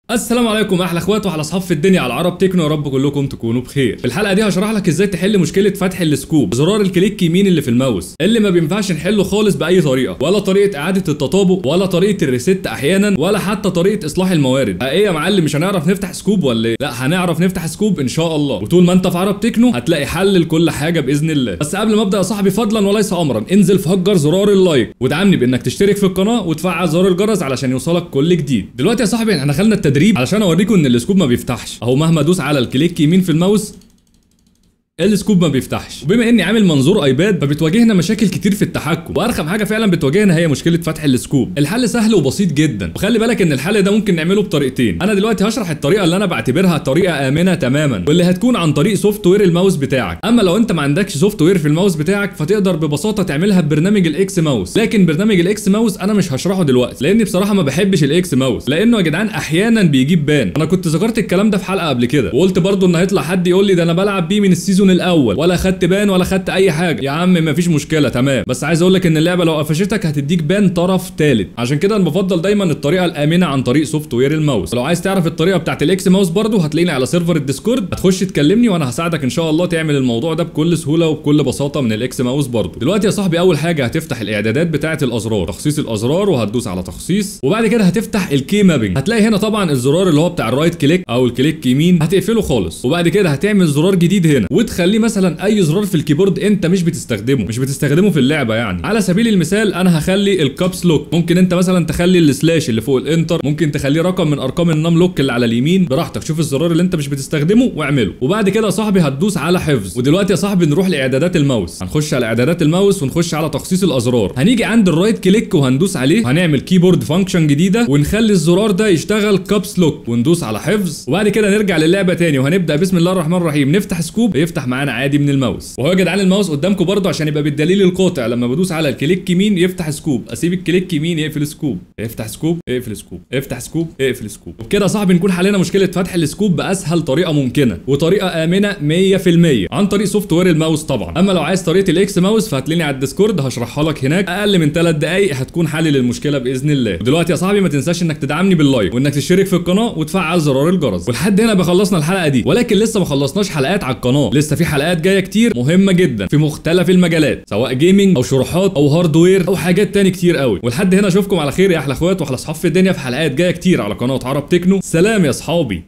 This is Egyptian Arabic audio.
السلام عليكم احلى اخوات واحلى اصحاب في الدنيا على عرب تكنو يا رب كلكم تكونوا بخير في الحلقه دي هشرح لك ازاي تحل مشكله فتح السكوب زرار الكليك يمين اللي في الماوس اللي ما بينفعش نحله خالص باي طريقه ولا طريقه اعاده التطابق ولا طريقه الريست احيانا ولا حتى طريقه اصلاح الموارد ايه يا معلم مش هنعرف نفتح سكوب ولا ايه لا هنعرف نفتح سكوب ان شاء الله وطول ما انت في عرب تكنو هتلاقي حل لكل حاجه باذن الله بس قبل ما ابدا يا صاحبي فضلا وليس امرا انزل فجر زرار اللايك ودعمني بانك تشترك في القناه وتفعل زرار الجرس علشان يوصلك كل جديد دلوقتي يا صاحبي احنا دخلنا التدريب علشان اوريكم ان السكوب ما بيفتحش اهو مهما ادوس على الكليك يمين في الماوس السكوب ما بيفتحش وبما اني عامل منظور ايباد فبتواجهنا مشاكل كتير في التحكم وارخم حاجه فعلا بتواجهنا هي مشكله فتح السكوب الحل سهل وبسيط جدا وخلي بالك ان الحل ده ممكن نعمله بطريقتين انا دلوقتي هشرح الطريقه اللي انا بعتبرها طريقه امنه تماما واللي هتكون عن طريق سوفت وير الماوس بتاعك اما لو انت ما عندكش سوفت وير في الماوس بتاعك فتقدر ببساطه تعملها ببرنامج الاكس ماوس لكن برنامج الاكس ماوس انا مش هشرحه دلوقتي لاني بصراحه ما بحبش الاكس ماوس لانه يا جدعان احيانا بيجيب بان انا كنت ذكرت الكلام ده في حلقه قبل كده وقلت برضو ان هيطلع حد يقول لي ده انا بلعب بيه من السيزون الاول ولا خدت بان ولا خدت اي حاجه يا عم مفيش مشكله تمام بس عايز اقول لك ان اللعبه لو قفشتك هتديك بان طرف ثالث عشان كده انا بفضل دايما الطريقه الامنه عن طريق سوفت وير الماوس لو عايز تعرف الطريقه بتاعت الاكس ماوس برضو هتلاقيني على سيرفر الديسكورد هتخش تكلمني وانا هساعدك ان شاء الله تعمل الموضوع ده بكل سهوله وبكل بساطه من الاكس ماوس برضو دلوقتي يا صاحبي اول حاجه هتفتح الاعدادات بتاعه الازرار تخصيص الازرار وهتدوس على تخصيص وبعد كده هتفتح الكي مابنج هتلاقي هنا طبعا الزرار اللي هو بتاع الرايت كليك او الكليك يمين هتقفله خالص وبعد كده هتعمل زرار جديد هنا وتخليه مثلا اي زرار في الكيبورد انت مش بتستخدمه مش بتستخدمه في اللعبه يعني على سبيل المثال انا هخلي الكابس لوك ممكن انت مثلا تخلي السلاش اللي فوق الانتر ممكن تخليه رقم من ارقام النام لوك اللي على اليمين براحتك شوف الزرار اللي انت مش بتستخدمه واعمله وبعد كده يا صاحبي هتدوس على حفظ ودلوقتي يا صاحبي نروح لاعدادات الماوس هنخش على اعدادات الماوس ونخش على تخصيص الازرار هنيجي عند الرايت كليك وهندوس عليه وهنعمل كيبورد فانكشن جديده ونخلي الزرار ده يشتغل كابس لوك وندوس على حفظ وبعد كده نرجع للعبه تاني وهنبدا بسم الله الرحمن الرحيم نفتح سكوب يفتح معانا عادي من الماوس وهو يا جدعان الماوس قدامكم برضه عشان يبقى بالدليل القاطع لما بدوس على الكليك يمين يفتح سكوب اسيب الكليك يمين يقفل سكوب يفتح سكوب اقفل سكوب افتح سكوب اقفل سكوب وبكده يا صاحبي نكون حلينا مشكله فتح السكوب باسهل طريقه ممكنه وطريقه امنه 100% عن طريق سوفت وير الماوس طبعا اما لو عايز طريقه الاكس ماوس فهتلاقيني على الديسكورد هشرحها لك هناك اقل من 3 دقائق هتكون حل للمشكله باذن الله ودلوقتي يا صاحبي ما تنساش انك تدعمني باللايك وانك تشترك في القناه وتفعل زرار الجرس ولحد هنا بخلصنا الحلقه دي ولكن لسه ما خلصناش حلقات على القناه لسه في حلقات جايه كتير مهمه جدا في مختلف المجالات سواء جيمنج او شروحات او هاردوير او حاجات تاني كتير قوي ولحد هنا اشوفكم على خير يا احلى اخوات واحلى اصحاب في الدنيا في حلقات جايه كتير على قناه عرب تكنو سلام يا اصحابي